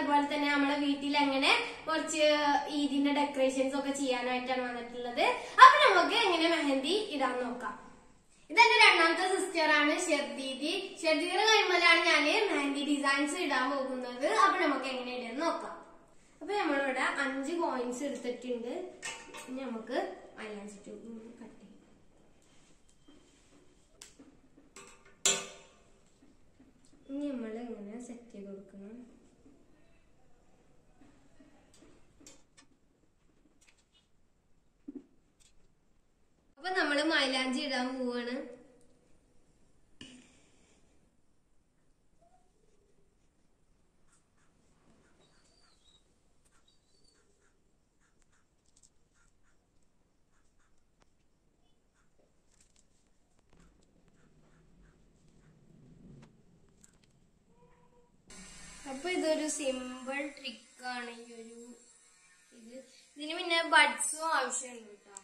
അതുപോലെ തന്നെ നമ്മളെ വീട്ടിൽ എങ്ങനെ കുറച്ച് ഈദിന്റെ ഡെക്കറേഷൻസ് ഒക്കെ ചെയ്യാനായിട്ടാണ് വന്നിട്ടുള്ളത് അപ്പൊ നമുക്ക് എങ്ങനെ മെഹന്തി ഇടാൻ നോക്കാം ഇതെന്റെ രണ്ടാമത്തെ സിസ്റ്റർ ആണ് ഷെർദീദി ഷെർദീദിയുടെ കഴിയുമ്പോഴാണ് ഞാൻ മെഹന്തി ഡിസൈൻസ് ഇടാൻ പോകുന്നത് അപ്പൊ നമുക്ക് എങ്ങനെ ഇടാന്ന് നോക്കാം അപ്പൊ നമ്മളിവിടെ അഞ്ച് കോയിൻസ് എടുത്തിട്ടുണ്ട് ഇനി നമുക്ക് മൈലാഞ്ചി ട്യൂബ് കട്ട് ചെയ്യാം ഇനി നമ്മൾ ഇങ്ങനെ സെറ്റ് ചെയ്ത് കൊടുക്കണം അപ്പൊ നമ്മള് മൈലാഞ്ചി ഇടാൻ പോവാണ് അപ്പൊ ഇതൊരു സിമ്പിൾ ട്രിക്കാണ് ഈ ഒരു ഇത് ഇതിന് പിന്നെ ബഡ്സും ആവശ്യമുണ്ട് കേട്ടോ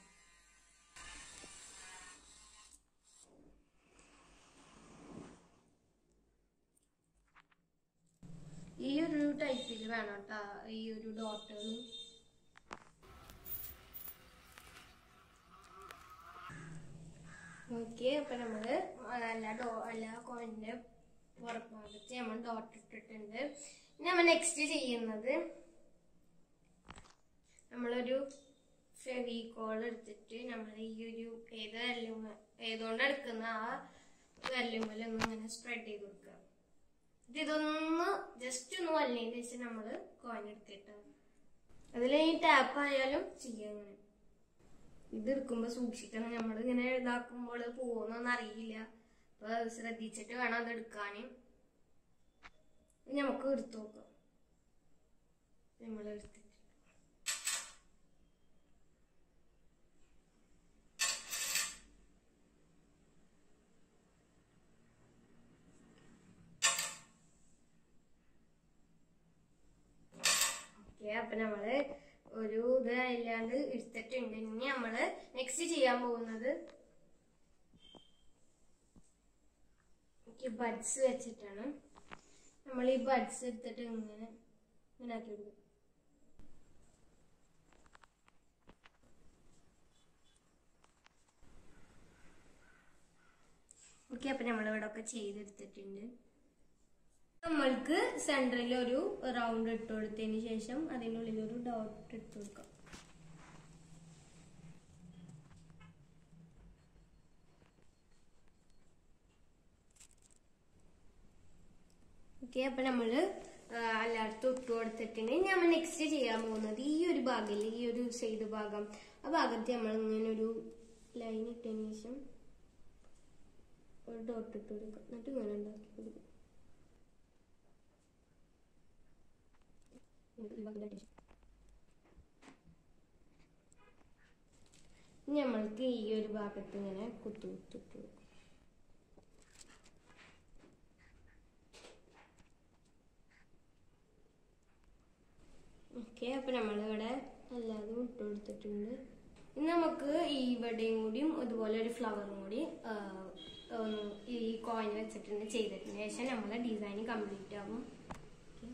ഈ ഒരു ടൈപ്പിൽ വേണം കേട്ടോ ഈ ഒരു ഡോട്ടുകൾ ഓക്കെ അപ്പൊ നമ്മള് എല്ലാ ഡോ എല്ലാ കോയിന്റെ പുറഭാഗത്ത് നമ്മൾ ഡോട്ട് ഇട്ടിട്ടുണ്ട് ഇനി നമ്മൾ നെക്സ്റ്റ് ചെയ്യുന്നത് നമ്മളൊരു ഫെവിക്കോൾ എടുത്തിട്ട് നമ്മൾ ഈ ഒരു ഏത് കല്ലുമ ഏതുകൊണ്ട് എടുക്കുന്ന ആ കല്ലുമ്മലൊന്നും ഇങ്ങനെ സ്പ്രെഡ് ചെയ്ത് കൊടുക്കുക ഇത് ഇതൊന്ന് ജസ്റ്റ് ഒന്ന് വല്ലതിന് ശേഷം നമ്മൾ കോയിൻ എടുത്തിട്ട് അതിൽ ഈ ടാപ്പ് ആയാലും ചെയ്യാം അങ്ങനെ ഇത് എടുക്കുമ്പോ സൂക്ഷിക്കണം നമ്മൾ ഇങ്ങനെ ഇതാക്കുമ്പോൾ പോകുന്നൊന്നും അറിയില്ല അപ്പൊ അത് ശ്രദ്ധിച്ചിട്ട് വേണം അത് എടുക്കാന് ഇനി നമുക്ക് എടുത്തു നോക്കാം നമ്മൾ എടുത്തിട്ട് ഓക്കെ അപ്പൊ നമ്മള് ഒരു ഇത് ഇല്ലാണ്ട് എടുത്തിട്ടുണ്ട് ഇനി നമ്മള് നെക്സ്റ്റ് ചെയ്യാൻ പോകുന്നത് ബഡ്സ് വെച്ചിട്ടാണ് നമ്മൾ ഈ ബഡ്സ് എടുത്തിട്ട് ഇങ്ങനെ ഇങ്ങനെ ആക്കി കൊടുക്കും ഓക്കെ അപ്പൊ നമ്മളിവിടെ ഒക്കെ ചെയ്തെടുത്തിട്ടുണ്ട് നമ്മൾക്ക് സെന്ററിൽ ഒരു റൗണ്ട് ഇട്ട് കൊടുത്തതിന് ശേഷം അതിനുള്ളിൽ ഒരു ഡോട്ട് ഇട്ട് കൊടുക്കാം ഓക്കെ അപ്പൊ നമ്മള് ആ, എല്ലായിടത്തും ഇട്ട് കൊടുത്തിട്ടുണ്ട് ഇനി നമ്മൾ നെക്സ്റ്റ് ചെയ്യാൻ പോകുന്നത് ഈ ഒരു ഭാഗമില്ലേ ഈ ഒരു സൈഡ് ഭാഗം ആ ഭാഗത്ത് നമ്മൾ ഇങ്ങനെ ഒരു ലൈൻ ഇട്ടതിന് ശേഷം ഒരു ഡോട്ട് ഇട്ട് കൊടുക്കാം എന്നിട്ട് ഇങ്ങനെ ഉണ്ടാക്കി കൊടുക്കും ഇനി നമ്മൾക്ക് ഈ ഒരു ഭാഗത്ത് ഇങ്ങനെ കുത്തു കുത്തിട്ട് കൊടുക്കും ഓക്കെ അപ്പൊ നമ്മളിവിടെ എല്ലാതും ഇട്ട് കൊടുത്തിട്ടുണ്ട് ഇനി നമുക്ക് ഈ ഇവിടെയും കൂടിയും ഇതുപോലെ ഒരു ഫ്ലവറും കൂടി ആ, ഒന്ന് ഈ കോയിൻ വെച്ചിട്ടുണ്ട് ചെയ്തിട്ടുണ്ട് ശേഷം നമ്മളെ ഡിസൈൻ കംപ്ലീറ്റ് ആവും Okay.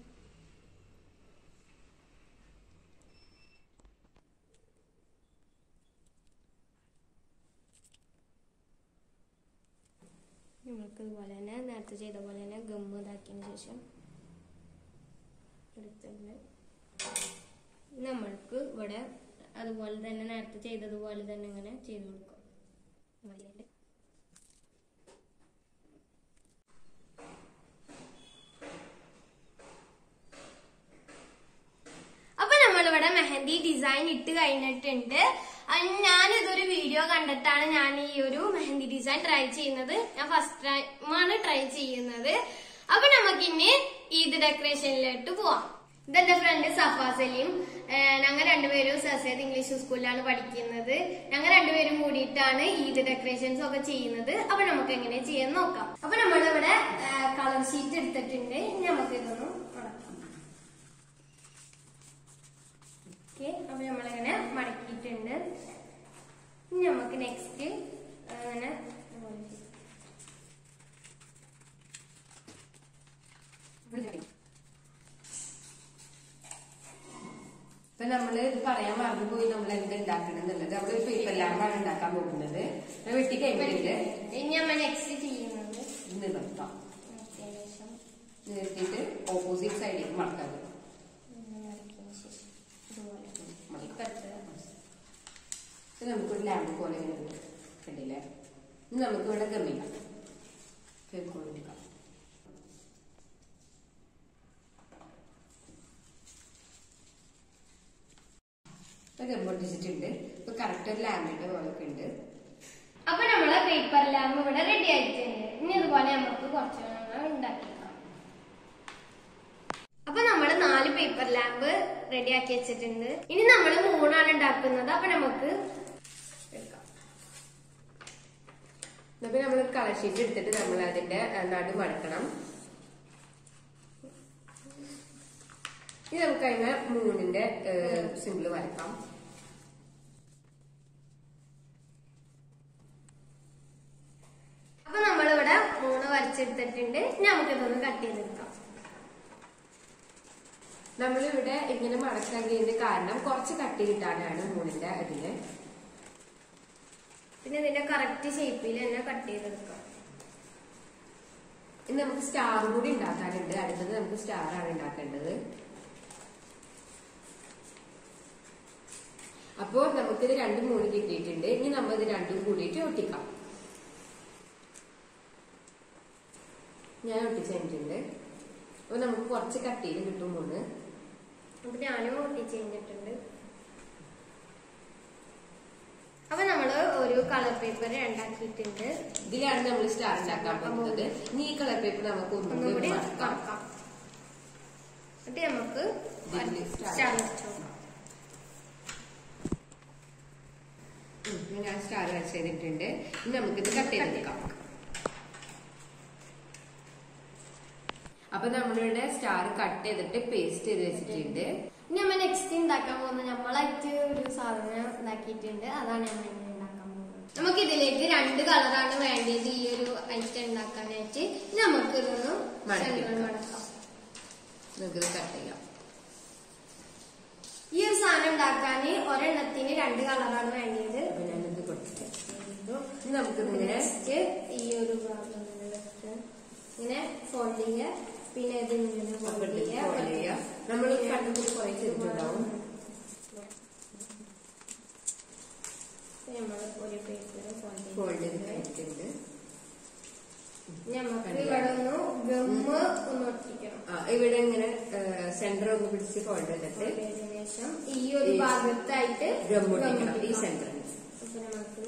നമ്മൾക്ക് ഇതുപോലെ തന്നെ നേരത്തെ ചെയ്ത പോലെ തന്നെ ഗമ്മ് ഇതാക്കിയതിന് ശേഷം എടുത്തിട്ടുണ്ട് നമ്മൾക്ക് ഇവിടെ അതുപോലെ തന്നെ നേരത്തെ ചെയ്തതുപോലെ തന്നെ ഇങ്ങനെ ചെയ്ത് കൊടുക്കാം വലയുണ്ട് അപ്പൊ നമ്മളിവിടെ മെഹന്തി ഡിസൈൻ ഇട്ട് കഴിഞ്ഞിട്ടുണ്ട് അഹ് ഞാനിതൊരു വീഡിയോ കണ്ടിട്ടാണ് ഞാൻ ഈ ഒരു മെഹന്തി ഡിസൈൻ ട്രൈ ചെയ്യുന്നത് ഞാൻ ഫസ്റ്റ് ടൈമാണ് ട്രൈ ചെയ്യുന്നത് അപ്പൊ നമുക്കിനി ഈദ് ഡെക്കറേഷനിലോട്ട് പോവാം ഇതെന്റെ ഫ്രണ്ട് സഫ സലീം ഏഹ് ഞങ്ങൾ രണ്ടുപേരും സസേദ് ഇംഗ്ലീഷ് സ്കൂളിലാണ് പഠിക്കുന്നത് ഞങ്ങൾ രണ്ടുപേരും കൂടിയിട്ടാണ് ഈദ് ഡെക്കറേഷൻസ് ഒക്കെ ചെയ്യുന്നത് അപ്പൊ നമുക്ക് എങ്ങനെ ചെയ്യാൻ നോക്കാം അപ്പൊ നമ്മളിവിടെ കളർ ഷീറ്റ് എടുത്തിട്ടുണ്ട് ഇനി നമുക്ക് ഇതൊന്ന് മടക്കാം ഓക്കെ അപ്പൊ നമ്മളിങ്ങനെ മടക്കിയിട്ടുണ്ട് ഇനി നമുക്ക് നെക്സ്റ്റ് അങ്ങനെ ഇതുപോലെ ചെയ്യാം. നമ്മള് ഇത് പറയാൻ മറന്നുപോയി നമ്മൾ എന്ത് ഉണ്ടാക്കണമെന്നുള്ളത് നമ്മള് പേപ്പർ ലാമ്പാണ് ഉണ്ടാക്കാൻ പോകുന്നത് അത് വെട്ടി കഴിഞ്ഞിട്ട് ഇനി അമ്മ നെക്സ്റ്റ് ചെയ്യുന്നത് ഇത് നിർത്താം ശേഷം നിർത്തിയിട്ട് ഓപ്പോസിറ്റ് സൈഡിലേക്ക് മടക്കാം മടക്കിയതിന് ശേഷം ഇതുപോലെ മടക്കാം ഇപ്പുറത്ത് ഇത് നമുക്കൊരു ലാമ്പ് പോലെ ഇങ്ങനെ കിട്ടും കണ്ടില്ലേ ഇനി നമുക്ക് ഇവിടെ ഗമ്മിക്കാം ഫെവിക്കോൾ എടുക്കാം ഇപ്പൊ ഗം പൊട്ടിച്ചിട്ടുണ്ട് ഇപ്പൊ കറക്റ്റ് ഒരു ലാമ്പിന്റെ പോലൊക്കെ ഉണ്ട് അപ്പൊ നമ്മളെ പേപ്പർ ലാമ്പ് ഇവിടെ റെഡി ആയിട്ടുണ്ട് ഇനി ഇതുപോലെ നമുക്ക് കുറച്ച് ഉണ്ടാക്കിക്കാം അപ്പൊ നമ്മള് നാല് പേപ്പർ ലാമ്പ് റെഡി ആക്കി വെച്ചിട്ടുണ്ട് ഇനി നമ്മൾ മൂന്നാണ് ഉണ്ടാക്കുന്നത് അപ്പൊ നമുക്ക് എടുക്കാം അപ്പൊ നമ്മൾ കളർ ഷീറ്റ് എടുത്തിട്ട് നമ്മൾ അതിന്റെ ഏഹ്, നടു മടക്കണം ഇനി നമുക്ക് അതിന് മൂന്നിന്റെ സിമ്പിൾ വരക്കാം അപ്പൊ നമ്മളിവിടെ മൂന്ന് വരച്ചെടുത്തിട്ടുണ്ട് ഇനി നമുക്ക് ഇതൊന്ന് കട്ട് ചെയ്തെടുക്കാം നമ്മളിവിടെ ഇങ്ങനെ മടക്കാക്കിയതിന്റെ കാരണം കുറച്ച് കട്ടി കിട്ടാനാണ് മൂന്നിന്റെ ഇതിന് പിന്നെ ഇതിന്റെ കറക്റ്റ് ഷേപ്പിൽ തന്നെ കട്ട് ചെയ്തെടുക്കാം ഇനി നമുക്ക് സ്റ്റാർ കൂടി ഉണ്ടാക്കാനുണ്ട് അടുത്തത് നമുക്ക് സ്റ്റാർ ആണ് ഉണ്ടാക്കേണ്ടത് അപ്പോ നമുക്കിത് രണ്ടും മൂന്ന് കിട്ടിയിട്ടുണ്ട് ഇനി നമ്മൾ ഇത് രണ്ടും കൂടിയിട്ട് ഒട്ടിക്കാം ഞാൻ ഒട്ടിച്ചിട്ടുണ്ട് അപ്പൊ നമുക്ക് കുറച്ച് കട്ടിയിൽ കിട്ടും മൂന്ന് അപ്പൊ ഞാനും ഒട്ടിച്ച് കഴിഞ്ഞിട്ടുണ്ട് അപ്പൊ നമ്മള് ഒരു കളർ പേപ്പർ ഉണ്ടാക്കിയിട്ടുണ്ട് ഇതിലാണ് നമ്മൾ സ്റ്റാർ ഉണ്ടാക്കാൻ പോകുന്നത് ഇനി ഈ കളർ പേപ്പർ നമുക്ക് ഒന്നും ഒന്നും കൂടി കൂടി മടക്കാം കറക്കാം എന്നിട്ട് നമുക്ക് ഇതില് start സ്റ്റാർ വെച്ചു ഉം, ഞാൻ സ്റ്റാർ വരച്ച് ചെയ്തിട്ടുണ്ട് ഇനി നമുക്കിത് കട്ട് ചെയ്തെടുക്കാം അപ്പൊ നമ്മളിവിടെ സ്റ്റാർ കട്ട് ചെയ്തിട്ട് പേസ്റ്റ് ചെയ്ത് വെച്ചിട്ടുണ്ട് ഇനി നമ്മൾ നെക്സ്റ്റ് ഉണ്ടാക്കാൻ പോകുന്നത് നമ്മളായിട്ട് ഒരു സാധനം ഉണ്ടാക്കിയിട്ടുണ്ട് അതാണ് നമ്മൾ ഇനി ഉണ്ടാക്കാൻ പോകുന്നത് നമുക്ക് ഇതിലേക്ക് രണ്ട് കളറാണ് വേണ്ടത് ഈ ഒരു ഐറ്റം ഉണ്ടാക്കാനായിട്ട് ഇനി നമുക്ക് ഇതൊന്ന് മടക്കി സെന്ററിൽ വെക്കാം. മടക്കാം നമുക്കിത് കട്ട് ചെയ്യാം ഈ ഒരു സാധനം ഉണ്ടാക്കാൻ ഒരെണ്ണത്തിന് രണ്ട് കളറാണ് വേണ്ടത് അപ്പൊ ഞാനിത് കൊടുത്തിട്ട് ഇനി നമുക്കിത് ഇങ്ങനെ നെക്സ്റ്റ് ഈ ഒരു ഭാഗം ഇങ്ങനെ വെച്ച് ഇങ്ങനെ ഫോൾഡ് ചെയ്യുക പിന്നെ ഇത് ഇങ്ങനെ ഫോൾഡ് ചെയ്യുക ഫോൾഡ് ചെയ്യാം നമ്മൾ കണ്ടത് കുറെ ചെയ്തിട്ടുണ്ടാവും നമ്മൾ ഒരു പേപ്പർ ഫോൾഡ് ഫോൾഡ് ചെയ്ത് ചെയ്ത് കഴിഞ്ഞിട്ടുണ്ട് നമുക്ക് ഇവിടെ ഒന്ന് ഗമ്മ് ഒന്ന് ഒട്ടിക്കണം ആ ഇവിടെ ഇങ്ങനെ സെന്റർ ഒന്ന് പിടിച്ച് ഫോൾഡ് ചെയ്തിട്ട് ഫോൾഡ് ചെയ്തതിനു ശേഷം ഈ ഒരു ഈ ഭാഗത്തായിട്ട് ഗം ഒട്ടിക്കണം ഈ ഒട്ടിക്കണം. സെന്ററിൽ അപ്പൊ നമുക്ക്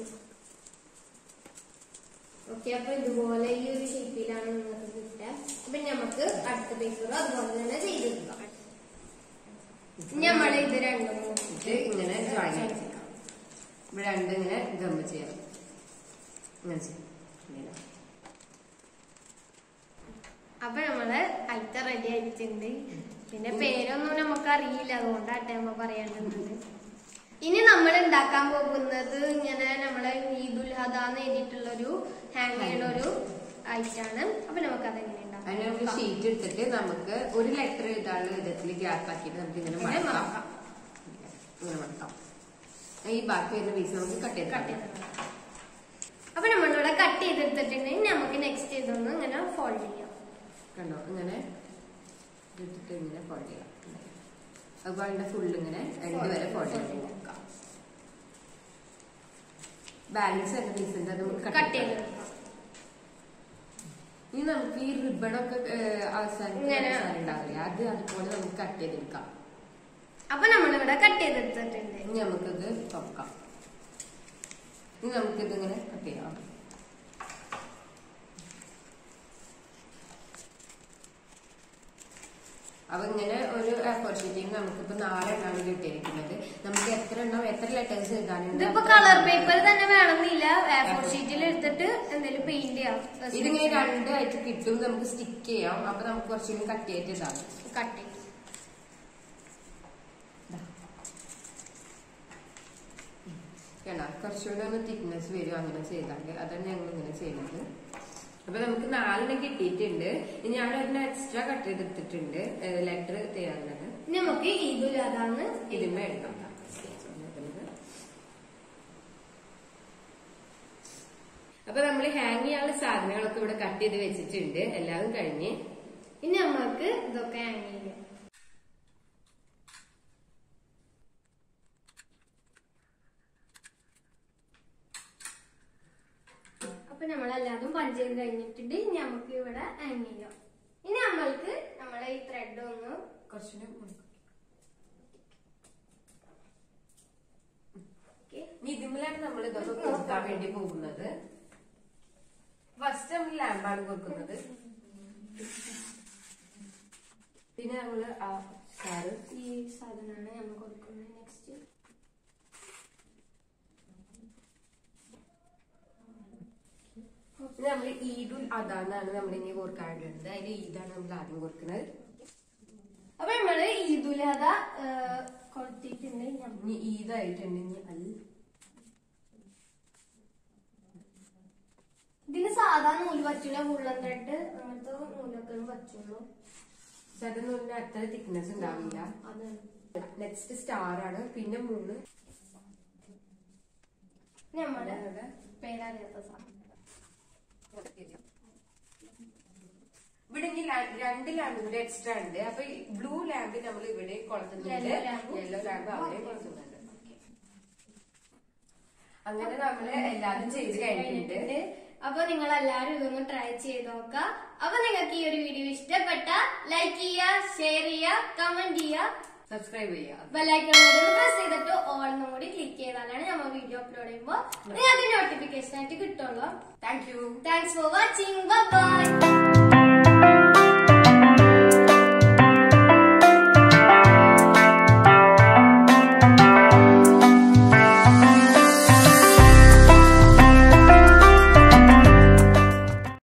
ഓക്കെ അപ്പൊ ഇതുപോലെ ഈ ഒരു ഷേപ്പിലാണ് നിങ്ങൾക്ക് കിട്ടുക അപ്പൊ നമുക്ക് അടുത്ത പേപ്പർ അതുപോലെ തന്നെ ചെയ്തെടുക്കാം നമ്മൾ ഇത് രണ്ടും ഇത് ഇങ്ങനെ join ചെയ്യാം. ഇവിടെ രണ്ട് ഇങ്ങനെ ഗമ്മ് ചെയ്യാം ഇങ്ങനെ ചെയ്യാം ഇങ്ങനെ. അപ്പൊ നമ്മള് അയിത്ത റെഡി ആയിട്ടുണ്ട് പിന്നെ പേരൊന്നും നമുക്ക് അറിയില്ല അതുകൊണ്ടാട്ടെ നമ്മ പറയാണ്ടുള്ളത് ഇനി നമ്മൾ ഉണ്ടാക്കാൻ പോകുന്നത് ഇങ്ങനെ നമ്മളെ ഈദുൽ ഹദ എന്ന് എഴുതിയിട്ടുള്ളൊരു ഹാങ് ചെയ്യണ ഒരു ഐറ്റാണ് അപ്പൊ നമുക്ക് അതെങ്ങനെ അതിന് നമുക്ക് ഉണ്ടാക്കാം ഷീറ്റ് എടുത്തിട്ട് നമുക്ക് ഒരു ലെറ്റർ എഴുതാനുള്ള വിധത്തിൽ ഗ്യാപ്പ് ആക്കിയിട്ട് നമുക്ക് ഇങ്ങനെ ഇങ്ങനെ മടക്കാം മടക്കാം. ഇങ്ങനെ മടക്കാം ഈ ബാക്കി വരുന്ന പീസ് നമുക്ക് കട്ട് ചെയ്ത് കട്ട് കളയാം. ചെയ്ത് കളയാം. അപ്പൊ നമ്മളിവിടെ കട്ട് ചെയ്തെടുത്തിട്ടുണ്ടെങ്കിൽ നമുക്ക് നെക്സ്റ്റ് ഇതൊന്ന് ഇങ്ങനെ ഫോൾഡ് ചെയ്യാം കണ്ടോ ഇങ്ങനെ ഇട്ടിട്ട് ഇങ്ങനെ ഫോൾഡ് ചെയ്യാം അതുപോലെ അതിന്റെ ഫുൾ ഇങ്ങനെ രണ്ട് വരെ ഫോൾഡ് ചെയ്ത് നോക്കാം ബാലൻസ് വരുന്ന പീസ് ഉണ്ട് അത് നമുക്ക് കട്ട് കട്ട് ചെയ്ത് ചെയ്തെടുക്കാം ഇനി നമുക്ക് ഈ റിബണൊക്കെ അവസാനം ഇങ്ങനെ. അവസാനം ഉണ്ടാവില്ല അത് അതുപോലെ നമുക്ക് കട്ട് ചെയ്തെടുക്കാം അപ്പൊ നമ്മളിവിടെ കട്ട് ചെയ്തെടുത്തിട്ടുണ്ട് ഇനി നമുക്കിത് തുറക്കാം ഇനി നമുക്കിത് ഇങ്ങനെ കട്ട് ചെയ്യാം അപ്പൊ ഇങ്ങനെ ഒരു ഫോർ ഷീറ്റിംഗ് നമുക്കിപ്പോ നാലെണ്ണമാണ് കിട്ടിയിരിക്കുന്നത് നമുക്ക് എത്ര എണ്ണം എത്ര ലെറ്റേഴ്സ് എഴുതാനുണ്ട് ഇതിപ്പോ അത്ര കളർ എണ്ണം. പേപ്പർ തന്നെ വേണമെന്നില്ല ഫോർ ഷീറ്റിൽ എടുത്തിട്ട് എന്തെങ്കിലും പെയിന്റ് ചെയ്യാം ഇതിങ്ങനെ രണ്ടായിട്ട് കിട്ടും നമുക്ക് സ്റ്റിക്ക് ചെയ്യാം അപ്പൊ നമുക്ക് കുറച്ചുകൂടി കട്ട് ചെയ്തിട്ട് ഇതാണ് കട്ട് ചെയ്യും കേട്ടോ കുറച്ചുകൂടെ ഒന്ന് തിക്നെസ് വരും അങ്ങനെ ചെയ്താല് അതാണ് ഞങ്ങൾ ഇങ്ങനെ ചെയ്യുന്നത് അപ്പൊ നമുക്ക് നാലെണ്ണം കിട്ടിയിട്ടുണ്ട് ഇനി ഞാൻ ഒരെണ്ണം എക്സ്ട്രാ കട്ട് ചെയ്തെടുത്തിട്ടുണ്ട് ലെറ്റർ ചെയ്യാനുള്ളത് ഇനി നമുക്ക് ഈദുലാതാന്ന് ഇതിന്മേ എടുക്കാം അപ്പൊ നമ്മൾ ഹാങ് ചെയ്യാനുള്ള സാധനങ്ങളൊക്കെ ഇവിടെ കട്ട് ചെയ്ത് വെച്ചിട്ടുണ്ട് എല്ലാതും കഴിഞ്ഞ് ഇനി നമ്മൾക്ക് ഇതൊക്കെ ഹാങ് ചെയ്യാം അപ്പൊ നമ്മളെല്ലാതും പഞ്ച് ചെയ്ത് കഴിഞ്ഞിട്ടുണ്ട് ഇനി നമുക്ക് ഇവിടെ ഹാങ് ചെയ്യാം ഇനി നമ്മൾക്ക് നമ്മളെ ഈ ത്രെഡ് ഒന്ന് കുറച്ചുകൂടെ മുകളിൽ. ഓക്കെ ഇനി ഇതിന്മേലാണ് നമ്മൾ ഇതൊക്കെ കൊടുക്കാൻ വേണ്ടി പോകുന്നത് ഫസ്റ്റ് നമ്മൾ ലാമ്പാണ് കൊടുക്കുന്നത് പിന്നെ നമ്മള് ആ സ്റ്റാറ് ഈ സാധനമാണ് നമ്മൾ കൊടുക്കുന്നത് നെക്സ്റ്റ് പിന്നെ നമ്മൾ ഈദുൽ അതാന്നാണ് നമ്മൾ ഇനി കൊടുക്കാനുള്ളത് അതിൽ ഈദാണ് നമ്മൾ ആദ്യം കൊടുക്കുന്നത് അപ്പൊ നമ്മള് ഈദുലത കൊടുത്തിട്ടുണ്ട് നമ്മ- ഇനി ഈദായിട്ടുണ്ടെങ്കിൽ അൽ ഇതിന് സാധാ നൂല് പറ്റില്ല ഉള്ളൻ ത്രെഡ് അങ്ങനത്തെ നൂലൊക്കെ പറ്റുള്ളൂ സഡൻ നൂലിന് അത്ര തിക്നെസ് ഉണ്ടാവില്ല അതാണ് നെക്സ്റ്റ് സ്റ്റാർ ആണ് പിന്നെ മൂന്ന് നമ്മള് ഇവിടെ പേരറിയാത്ത സാധനം ഇവിടെ ഇനി ലാ- രണ്ട് ലാമ്പ് കൂടെ എക്സ്ട്രാ ഉണ്ട് അപ്പൊ ബ്ലൂ ലാമ്പ് നമ്മൾ ഇവിടെ കൊളുത്തുന്നുണ്ട് Yellow lamp. യെല്ലോ ലാമ്പ് അവിടെ കൊളുത്തുന്നുണ്ട് അങ്ങനെ നമ്മള് എല്ലാതും ചെയ്ത് കഴിഞ്ഞിട്ടുണ്ട് കഴിഞ്ഞിട്ടുണ്ട് അപ്പൊ നിങ്ങൾ എല്ലാരും ഇതൊന്ന് ട്രൈ ചെയ്ത് നോക്കാം അപ്പൊ നിങ്ങൾക്ക് ഈ ഒരു വീഡിയോ ഇഷ്ടപ്പെട്ട ലൈക്ക് ചെയ്യുക ഷെയർ ചെയ്യുക കമന്റ് ചെയ്യുക സബ്സ്ക്രൈബ് ചെയ്യുക ബെല്ലൈക്കൺ കൂടി പ്രസ് ചെയ്തിട്ട് ഓൾ എന്നും കൂടി ക്ലിക്ക് ചെയ്താലാണ് നമ്മൾ വീഡിയോ അപ്ലോഡ് ചെയ്യുമ്പോൾ നിങ്ങൾക്ക് നോട്ടിഫിക്കേഷൻ ആയിട്ട് കിട്ടുള്ളൂ thank you thanks for watching by